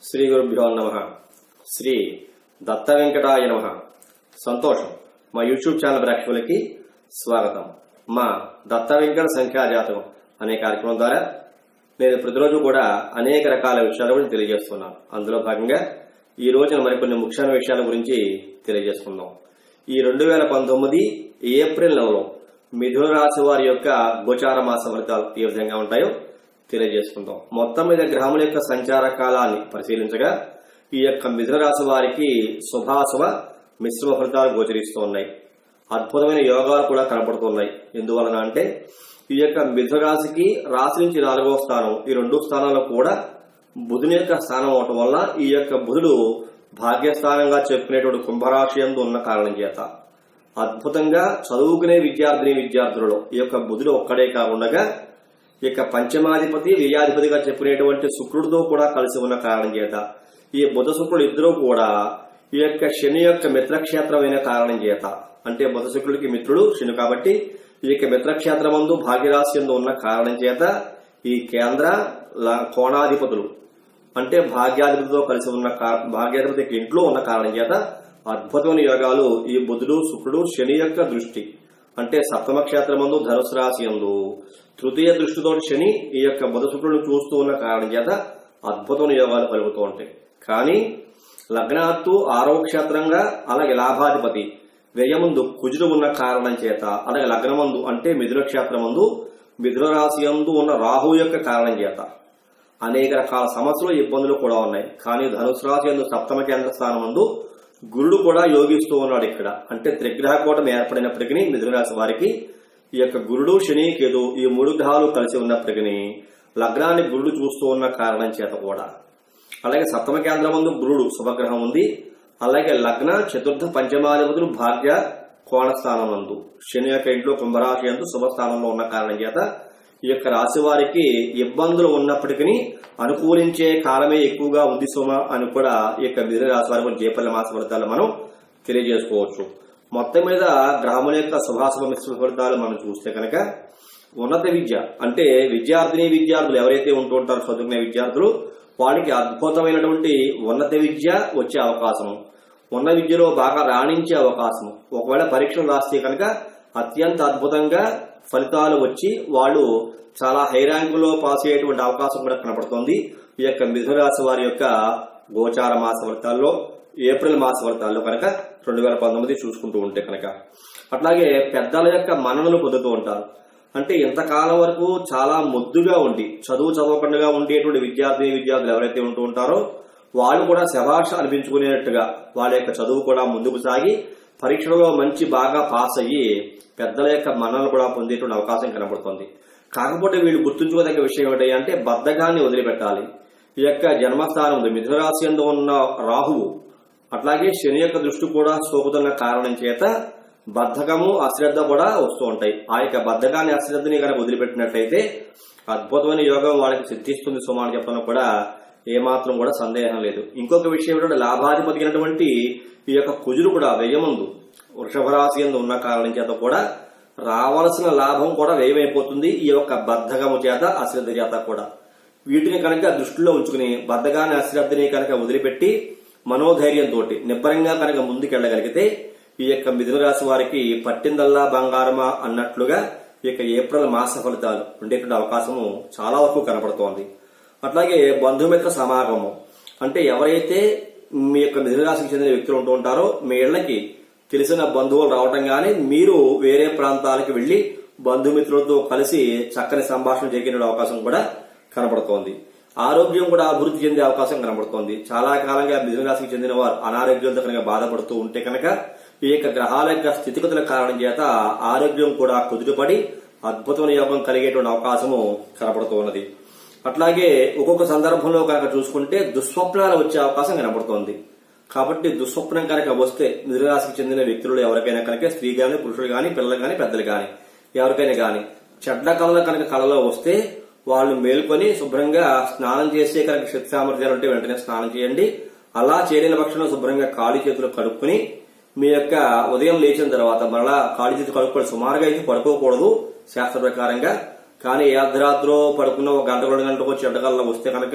శ్రీ గురుభ్యో నమ శ్రీ దత్త వెంకటాయ నమ సంతోషం మా యూట్యూబ్ ఛానల్ ప్రేక్షకులకి స్వాగతం మా దత్త వెంకట సంఖ్యా జాతకం అనే కార్యక్రమం ద్వారా నేను ప్రతిరోజు కూడా అనేక రకాల విషయాల గురించి తెలియజేస్తున్నాను అందులో భాగంగా ఈ రోజున మరికొన్ని ముఖ్యమైన విషయాల గురించి తెలియజేసుకుందాం ఈ రెండు వేల పంతొమ్మిది ఏప్రిల్ నెలలో మిథున రాశి వారి యొక్క గోచార మాస ఫలితాలు ఏ విధంగా ఉంటాయో తెలియజేసుకుందాం మొత్తం మీద గ్రహముల యొక్క సంచార కాలాన్ని పరిశీలించగా ఈ యొక్క మిథున రాశి వారికి శుభాశుభ మిశ్రమ ఫలితాలు గోచరిస్తూ ఉన్నాయి అద్భుతమైన యోగాలు కూడా కనపడుతున్నాయి ఎందువలన అంటే ఈ యొక్క మిథున రాశికి రాశి నుంచి నాలుగవ స్థానం ఈ రెండు స్థానాల్లో కూడా బుధుని యొక్క స్థానం అవటం వల్ల ఈ యొక్క బుధుడు భాగ్యస్థానంగా చెప్పుకునేటువంటి కుంభరాశి యందు ఉన్న కారణం చేత అద్భుతంగా చదువుకునే విద్యార్థిని విద్యార్థులలో ఈ యొక్క బుధుడు ఒక్కడే కాకుండా ఈ యొక్క పంచమాధిపతి వ్యయాధిపతిగా చెప్పుకునేటువంటి శుక్రుడితో కూడా కలిసి ఉన్న కారణం చేత ఈ బుధ శుక్రుడు ఇద్దరూ కూడా ఈ యొక్క శని యొక్క మిత్రక్షేత్రమైన కారణం చేత అంటే బుధ శుక్రుడికి మిత్రుడు శని కాబట్టి ఈ యొక్క మిత్రక్షేత్రమందు భాగ్యరాశి యందు ఉన్న కారణం చేత ఈ కేంద్ర ల- కోణాధిపతులు అంటే భాగ్యాధిపతితో కలిసి ఉన్న కా- భాగ్యాధిపతికి ఇంట్లో ఉన్న కారణం చేత అద్భుతమైన యోగాలు ఈ బుధుడు శుక్రుడు శని యొక్క దృష్టి అంటే సప్తమ క్షేత్రమందు ధనుసు రాశి యందు తృతీయ దృష్టితో శని ఈ యొక్క బుధ శుక్రులను చూస్తూ ఉన్న కారణం చేత అద్భుతమైన యోగాలు కలుగుతూ ఉంటాయి కానీ లగ్నాత్తు ఆరవ క్షేత్రంగా అలాగే లాభాధిపతి వ్యయముందు కుజుడు ఉన్న కారణం చేత అలాగే లగ్నమందు అంటే మిథున క్షేత్రమందు మిథున రాశి యందు ఉన్న రాహు యొక్క కారణం చేత అనేక రకాల సమస్యలు ఇబ్బందులు కూడా ఉన్నాయి కానీ ధనుసు రాశి యందు సప్తమ కేంద్ర స్థానం నందు గురుడు కూడా యోగిస్తూ ఉన్నాడు ఇక్కడ అంటే త్రిగ్రహ కూటమి ఏర్పడినప్పటికీ మిథున రాశి వారికి ఈ యొక్క గురుడు శని కేతు ఈ మూడు గ్రహాలు కలిసి ఉన్నప్పటికీ లగ్నాన్ని గురుడు చూస్తూ ఉన్న కారణం చేత కూడా అలాగే సప్తమ కేంద్రం ముందు గురుడు శుభగ్రహం ఉంది అలాగే లగ్న చతుర్థ పంచమాధిపతులు భాగ్య కోణస్థానం నందు శని యొక్క ఇంట్లో కుంభరాశి అందు శుభస్థానంలో ఉన్న కారణం చేత ఈ యొక్క రాశి వారికి ఇబ్బందులు ఉన్నప్పటికీ అనుకూలించే కాలమే ఎక్కువగా ఉంది సుమ అని కూడా ఈ యొక్క మిథున రాశి వారి గురించి జేపల్లి మాస ఫలితాలు మనం తెలియజేసుకోవచ్చు మొత్తం మీద గ్రహముల యొక్క శుభాశుభ మిశ్రమ ఫలితాలు మనం చూస్తే కనుక ఉన్నత విద్య అంటే విద్యార్థిని విద్యార్థులు ఎవరైతే ఉంటూ ఉంటారో చదువుకునే విద్యార్థులు వాళ్ళకి అద్భుతమైనటువంటి ఉన్నత విద్య వచ్చే అవకాశం ఉన్న విద్యలో బాగా రాణించే అవకాశం ఒకవేళ పరీక్షలు రాస్తే కనుక అత్యంత అద్భుతంగా ఫలితాలు వచ్చి వాళ్ళు చాలా హై ర్యాంకులో పాస్ అయ్యేటువంటి అవకాశం కూడా కనపడుతోంది ఈ యొక్క మిథున రాశి వారి యొక్క గోచార మాస ఫలితాల్లో ఏప్రిల్ మాస ఫలితాల్లో కనుక రెండు వేల పంతొమ్మిది చూసుకుంటూ ఉంటే కనుక అట్లాగే పెద్దల యొక్క మన్ననలు పొందుతూ ఉంటారు అంటే ఇంతకాలం వరకు చాలా ముద్దుగా ఉండి చదువు చదవకుండా ఉండేటువంటి విద్యార్థి విద్యార్థులు ఎవరైతే ఉంటూ ఉంటారో వాళ్ళు కూడా శభాష అనిపించుకునేట్టుగా వాళ్ళ యొక్క చదువు కూడా ముందుకు సాగి పరీక్షలలో మంచి బాగా పాస్ అయ్యి పెద్దల యొక్క మన్ననలు కూడా పొందేటువంటి అవకాశం కనబడుతుంది కాకపోతే వీళ్ళు గుర్తుంచుకోదగ్గ విషయం ఏంటి అంటే బద్ధకాన్ని వదిలిపెట్టాలి ఈ యొక్క జన్మస్థానం ఉంది మిథునరాశి యందు ఉన్న రాహువు అట్లాగే శని యొక్క దృష్టి కూడా సోకుతున్న కారణం చేత బద్ధకము అశ్రద్ధ కూడా వస్తూ ఉంటాయి ఆ యొక్క బద్ధకాన్ని అశ్రద్ధని కనుక వదిలిపెట్టినట్లయితే అద్భుతమైన యోగం వాళ్ళకి సిద్ధిస్తుంది సుమా అని చెప్పడం కూడా ఏమాత్రం కూడా సందేహం లేదు ఇంకొక విషయం ఏంటంటే లాభాధిపతి అయినటువంటి ఈ యొక్క కుజుడు కూడా వ్యయముందు వృషభ రాశి యందు ఉన్న కారణం చేత కూడా రావాల్సిన లాభం కూడా వ్యయమైపోతుంది ఈ యొక్క బద్ధకము చేత అశ్రద్ధ చేత కూడా వీటిని కనుక దృష్టిలో ఉంచుకుని బద్ధగాన్ని అశ్రద్ధని కనుక వదిలిపెట్టి మనోధైర్యంతో నిబ్బరంగా కనుక ముందుకెళ్లగలిగితే ఈ యొక్క మిథున రాశి వారికి పట్టిందల్లా బంగారమా అన్నట్లుగా ఈ యొక్క ఏప్రిల్ మాస ఫలితాలు ఉండేటువంటి అవకాశము చాలా వరకు కనపడుతోంది అట్లాగే బంధుమిత్ర సమాగమం అంటే ఎవరైతే మీ యొక్క మిథున రాశికి చెందిన వ్యక్తులు ఉంటూ ఉంటారో మీ ఇళ్లకి తెలిసిన బంధువులు రావటం గానీ మీరు వేరే ప్రాంతాలకు వెళ్లి బంధుమిత్రులతో కలిసి చక్కని సంభాషణ జరిగిన అవకాశం కూడా కనబడుతోంది ఆరోగ్యం కూడా అభివృద్ధి చెందే అవకాశం కనబడుతోంది చాలా కాలంగా మిథున రాశికి చెందిన వారు అనారోగ్యంతో కనుక బాధపడుతూ ఉంటే కనుక ఈ యొక్క గ్రహాల యొక్క స్థితిగతుల కారణం చేత ఆరోగ్యం కూడా కుదుటపడి అద్భుతమైన యోగం కలిగేటువంటి అవకాశము కనబడుతూ ఉన్నది అట్లాగే ఒక్కొక్క సందర్భంలో కనుక చూసుకుంటే దుస్వప్నాలు వచ్చే అవకాశం కనబడుతోంది కాబట్టి దుస్వప్నం కనుక వస్తే మిథునరాశికి చెందిన వ్యక్తులు ఎవరికైనా కనుక స్త్రీ గాని పురుషులు గాని పిల్లలు గాని పెద్దలు గాని ఎవరికైనా గాని చెడ్డ కళలు కనుక కళలో వస్తే వాళ్ళు మేల్కొని శుభ్రంగా స్నానం చేసే కనుక శక్తి సామర్థ్యాలు ఉంటే వెంటనే స్నానం చేయండి అలా చేయలేని పక్షంలో శుభ్రంగా కాళీ చేతులు కడుక్కుని మీ యొక్క ఉదయం లేచిన తర్వాత మరలా కాళీ చేతులు కడుక్కోవడం సుమారుగా అయితే పడుకోకూడదు శాస్త్ర ప్రకారంగా కానీ ఏ అర్ధరాత్రో పడుకున్న ఒక గంట రెండు గంటలకు చెడ్డకాలలో వస్తే కనుక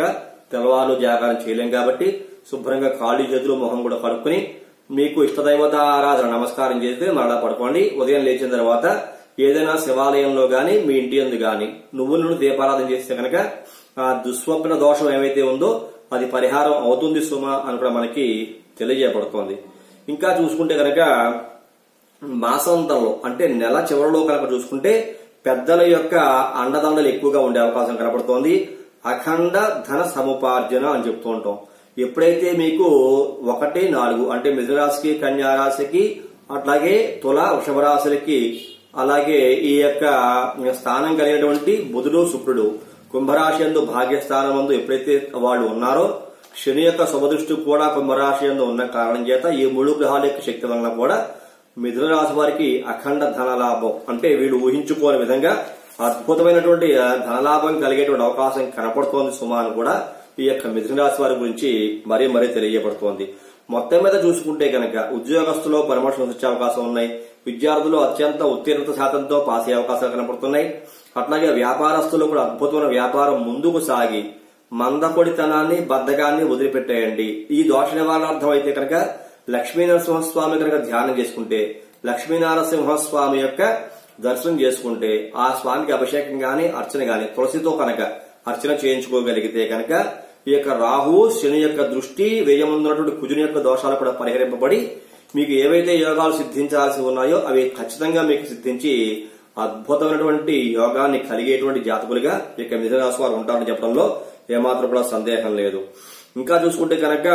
తెల్లవారు జాగారం చేయలేం కాబట్టి శుభ్రంగా కాళ్ళు చేతులు మొహం కూడా కడుక్కుని మీకు ఇష్టదైవత ఆరాధన నమస్కారం చేస్తే మరలా పడుకోండి ఉదయం లేచిన తర్వాత ఏదైనా శివాలయంలో గాని మీ ఇంటి ఎందు గాని నువ్వుల నుండి దీపారాధన చేస్తే కనుక ఆ దుస్వప్న దోషం ఏమైతే ఉందో అది పరిహారం అవుతుంది సుమ అని కూడా మనకి తెలియజేయబడుతోంది ఇంకా చూసుకుంటే కనుక మాసాంతంలో అంటే నెల చివరిలో కనుక చూసుకుంటే పెద్దల యొక్క అండదండలు ఎక్కువగా ఉండే అవకాశం కనపడుతోంది అఖండ ధన సముపార్జన అని చెప్తూ ఉంటాం ఎప్పుడైతే మీకు ఒకటి నాలుగు అంటే మిథురాశికి కన్యా రాశికి అట్లాగే తుల వృషభ రాశులకి అలాగే ఈ యొక్క స్థానం కలిగినటువంటి బుధుడు శుక్రుడు కుంభరాశి ఎందు భాగ్యస్థానం అందు ఎప్పుడైతే వాళ్ళు ఉన్నారో శని యొక్క శుభదృష్టి కూడా కుంభరాశి ఎందు ఉన్న కారణం చేత ఈ మూడు గ్రహాల యొక్క శక్తి వలన కూడా మిథున రాశి వారికి అఖండ ధనలాభం అంటే వీళ్ళు ఊహించుకోని విధంగా అద్భుతమైనటువంటి ఆ, ధనలాభం కలిగేటువంటి అవకాశం కనపడుతోంది సుమా అని కూడా ఈ యొక్క మిథున రాశి వారి గురించి మరీ మరీ తెలియజేయబడుతోంది మొత్తం మీద చూసుకుంటే కనుక ఉద్యోగస్తులో ప్రమోషన్స్ వచ్చే అవకాశం ఉన్నాయి విద్యార్థులు అత్యంత ఉత్తీర్ణత శాతంతో పాస్ అయ్యే అవకాశాలు కనపడుతున్నాయి అట్లాగే వ్యాపారస్తులు కూడా అద్భుతమైన వ్యాపారం ముందుకు సాగి మందకొడితనాన్ని బద్ధకాన్ని వదిలిపెట్టేయండి ఈ దోష నివారణార్థం అయితే కనుక లక్ష్మీనరసింహస్వామి కనుక ధ్యానం చేసుకుంటే లక్ష్మీనరసింహస్వామి యొక్క దర్శనం చేసుకుంటే ఆ స్వామికి అభిషేకం గాని అర్చన గాని తులసితో కనుక అర్చన చేయించుకోగలిగితే కనుక ఈ యొక్క రాహు శని యొక్క దృష్టి వ్యయమున్నటువంటి కుజుని యొక్క దోషాలు కూడా పరిహరింపబడి మీకు ఏవైతే యోగాలు సిద్ధించాల్సి ఉన్నాయో అవి ఖచ్చితంగా మీకు సిద్ధించి అద్భుతమైనటువంటి యోగాన్ని కలిగేటువంటి జాతకులుగా ఈ యొక్క మిథున రాశి వారు ఉంటారని చెప్పడంలో ఏమాత్రం కూడా సందేహం లేదు ఇంకా చూసుకుంటే కనుక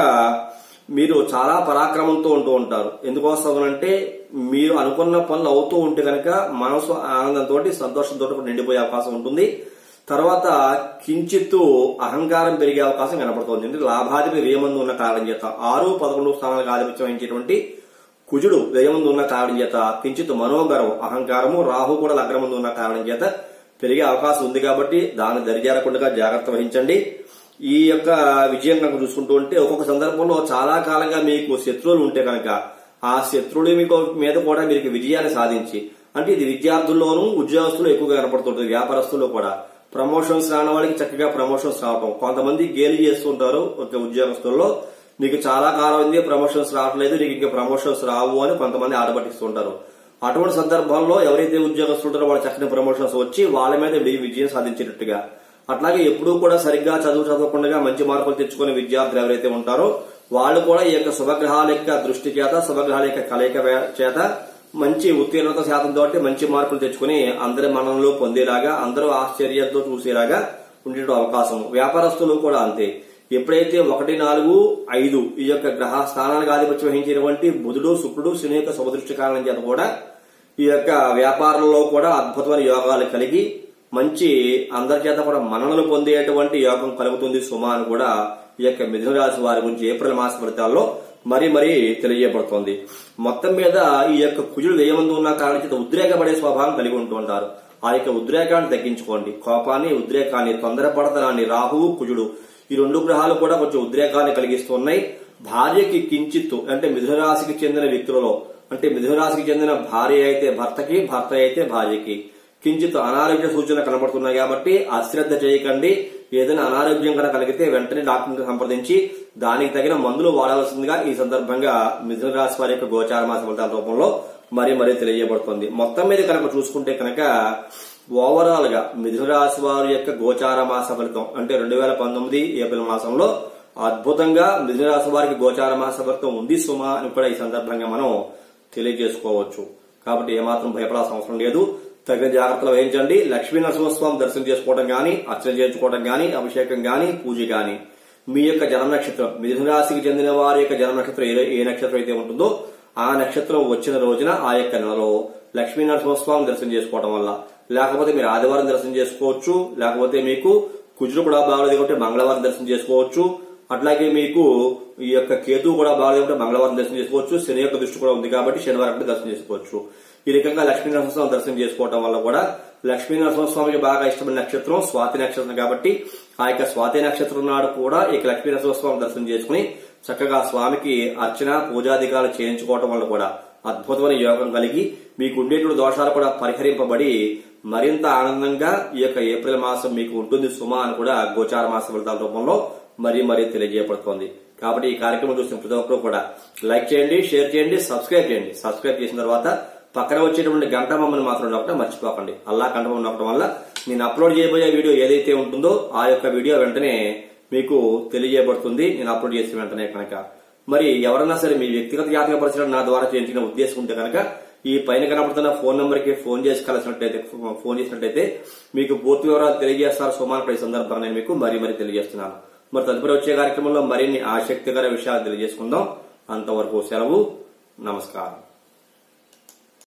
మీరు చాలా పరాక్రమంతో ఉంటూ ఉంటారు ఎందుకోసం అంటే మీరు అనుకున్న పనులు అవుతూ ఉంటే కనుక మనసు ఆనందంతో సంతోషంతో కూడా నిండిపోయే అవకాశం ఉంటుంది తర్వాత కించిత్తు అహంకారం పెరిగే అవకాశం కనపడుతుంది ఎందుకంటే లాభాధిపతి వ్యయమందు ఉన్న కారణం చేత ఆరు పదకొండు స్థానాలకు ఆధిపత్యం వహించేటువంటి కుజుడు వ్యయమందు ఉన్న కారణం చేత కించిత్ మనోగరం అహంకారము రాహు కూడా లగ్నమందు ఉన్న కారణం చేత పెరిగే అవకాశం ఉంది కాబట్టి దాన్ని దరిజారకుండా జాగ్రత్త వహించండి ఈ యొక్క విజయం కనుక చూసుకుంటూ ఉంటే ఒక్కొక్క సందర్భంలో చాలా కాలంగా మీకు శత్రువులు ఉంటే కనుక ఆ శత్రువుల మీకు మీద కూడా మీకు విజయాన్ని సాధించి అంటే ఇది విద్యార్థుల్లోనూ ఉద్యోగస్తులు ఎక్కువగా కనపడుతుంటుంది వ్యాపారస్తుల్లో కూడా ప్రమోషన్స్ రాని వాళ్ళకి చక్కగా ప్రమోషన్స్ రావటం కొంతమంది గేలి చేస్తుంటారు ఒక ఉద్యోగస్తుల్లో మీకు చాలా కాలం ఉంది ప్రమోషన్స్ రావట్లేదు నీకు ఇంకా ప్రమోషన్స్ రావు అని కొంతమంది ఆడబట్టిస్తుంటారు అటువంటి సందర్భాల్లో ఎవరైతే ఉద్యోగస్తులు ఉంటారో వాళ్ళ చక్కని ప్రమోషన్స్ వచ్చి వాళ్ళ మీద వి- విజయం సాధించినట్టుగా అట్లాగే ఎప్పుడూ కూడా సరిగ్గా చదువు చదవకుండా మంచి మార్కులు తెచ్చుకునే విద్యార్థులు ఎవరైతే ఉంటారో వాళ్ళు కూడా ఈ యొక్క శుభగ్రహాల యొక్క దృష్టి చేత శుభగ్రహాల యొక్క కలయిక వే- చేత మంచి ఉత్తీర్ణత శాతంతో మంచి మార్కులు తెచ్చుకుని అందరి మనంలో పొందేలాగా అందరూ ఆశ్చర్యంతో చూసేలాగా ఉండే అవకాశం వ్యాపారస్తులు కూడా అంతే ఎప్పుడైతే ఒకటి నాలుగు ఐదు ఈ యొక్క గ్రహ స్థానాలకు ఆధిపత్యం వహించినటువంటి బుధుడు శుక్రుడు శని యొక్క శుభదృష్టి కారణం చేత కూడా ఈ యొక్క వ్యాపారంలో కూడా అద్భుతమైన యోగాలు కలిగి మంచి అందరి చేత కూడా మన్ననలు పొందేటువంటి యోగం కలుగుతుంది సుమా అని కూడా ఈ యొక్క మిథున రాశి వారి గురించి ఏప్రిల్ మాస ఫలితాల్లో మరీ మరీ తెలియజేయబడుతోంది మొత్తం మీద ఈ యొక్క కుజుడు వ్యయమందు ఉన్న కారణం చేత ఉద్రేకపడే స్వభావం కలిగి ఉంటూ ఉంటారు ఆ యొక్క ఉద్రేకాన్ని తగ్గించుకోండి కోపాన్ని ఉద్రేకాన్ని తొందరపడతనాన్ని రాహువు కుజుడు ఈ రెండు గ్రహాలు కూడా కొంచెం ఉద్రేకాన్ని కలిగిస్తున్నాయి భార్యకి కించిత్తు అంటే మిథున రాశికి చెందిన వ్యక్తులలో అంటే మిథున రాశికి చెందిన భార్య అయితే భర్తకి భర్త అయితే భార్యకి కించిత్ అనారోగ్య సూచన కనబడుతున్నాయి కాబట్టి అశ్రద్ధ చేయకండి ఏదైనా అనారోగ్యం కనుక కలిగితే వెంటనే డాక్టర్ని సంప్రదించి దానికి తగిన మందులు వాడవలసిందిగా ఈ సందర్భంగా మిథున రాశి వారి యొక్క గోచార మాస ఫలితాల రూపంలో మరీ మరీ తెలియజేయబడుతుంది మొత్తం మీద కనుక చూసుకుంటే కనుక ఓవరాల్ గా మిథున రాశి వారి యొక్క గోచార మాస ఫలితం అంటే రెండు వేల పంతొమ్మిది ఏప్రిల్ మాసంలో అద్భుతంగా మిథున రాశి వారికి గోచార మాస ఫలితం ఉంది సుమా అని కూడా ఈ సందర్భంగా మనం తెలియజేసుకోవచ్చు కాబట్టి ఏమాత్రం భయపడాల్సిన అవసరం లేదు తగిన జాగ్రత్తలు వహించండి లక్ష్మీ నరసింహస్వామి దర్శనం చేసుకోవడం గాని అర్చన చేయించుకోవడం గాని అభిషేకం గాని పూజ గాని మీ యొక్క జన్మ నక్షత్రం మిథున రాశికి చెందిన వారి యొక్క జన్మ నక్షత్రం ఏ- ఏ నక్షత్రం అయితే ఉంటుందో ఆ నక్షత్రం వచ్చిన రోజున ఆ యొక్క నెలలో లక్ష్మీ నరసింహస్వామి దర్శనం చేసుకోవడం వల్ల లేకపోతే మీరు ఆదివారం దర్శనం చేసుకోవచ్చు లేకపోతే మీకు కుజుడు కూడా బాగలేదు కాబట్టి మంగళవారం దర్శనం చేసుకోవచ్చు అట్లాగే మీకు ఈ యొక్క కేతు కూడా బాగలేదు కాబట్టి మంగళవారం దర్శనం చేసుకోవచ్చు శని యొక్క దృష్టి కూడా ఉంది కాబట్టి శనివారం కూడా దర్శనం చేసుకోవచ్చు ఈ రకంగా లక్ష్మీ నరసింహస్వామి దర్శనం చేసుకోవడం వల్ల కూడా లక్ష్మీ నరసింహస్వామికి బాగా ఇష్టమైన నక్షత్రం స్వాతి నక్షత్రం కాబట్టి ఆ యొక్క స్వాతి నక్షత్రం నాడు కూడా ఈ యొక్క లక్ష్మీ నరసింహస్వామి దర్శనం చేసుకుని చక్కగా స్వామికి అర్చన పూజాధికారులు చేయించుకోవడం వల్ల కూడా అద్భుతమైన యోగం కలిగి మీకు ఉండేటువంటి దోషాలు కూడా పరిహరింపబడి మరింత ఆనందంగా ఈ యొక్క ఏప్రిల్ మాసం మీకు ఉంటుంది సుమా అని కూడా గోచార మాస ఫలితాల రూపంలో మరీ మరీ తెలియజేయబడుతోంది కాబట్టి ఈ కార్యక్రమం చూసిన ప్రతి ఒక్కరు కూడా లైక్ చేయండి షేర్ చేయండి సబ్స్క్రైబ్ చేయండి సబ్స్క్రైబ్ చేసిన తర్వాత పక్కన వచ్చేటువంటి గంట మమ్మల్ని మాత్రం నొక్కడం మర్చిపోకండి అల్లా గంట మమ్మల్ని నొక్కడం వల్ల నేను అప్లోడ్ చేయబోయే వీడియో ఏదైతే ఉంటుందో ఆ యొక్క వీడియో వెంటనే మీకు తెలియజేయబడుతుంది నేను అప్లోడ్ చేసిన వెంటనే కనుక మరి ఎవరన్నా సరే మీ వ్యక్తిగత జాతక పరిచయం నా ద్వారా చేయించిన ఉద్దేశం ఉంటే కనుక ఈ పైన కనబడుతున్న ఫోన్ నంబర్ కి ఫోన్ చేసి కలిసినట్టయితే ఫోన్ చేసినట్టయితే మీకు పూర్తి వివరాలు తెలియజేస్తారు సోమాన ఈ సందర్భంగా నేను మీకు మరీ మరీ తెలియజేస్తున్నాను మరి తదుపరి వచ్చే కార్యక్రమంలో మరిన్ని ఆసక్తికర విషయాలు తెలియజేసుకుందాం అంతవరకు సెలవు నమస్కారం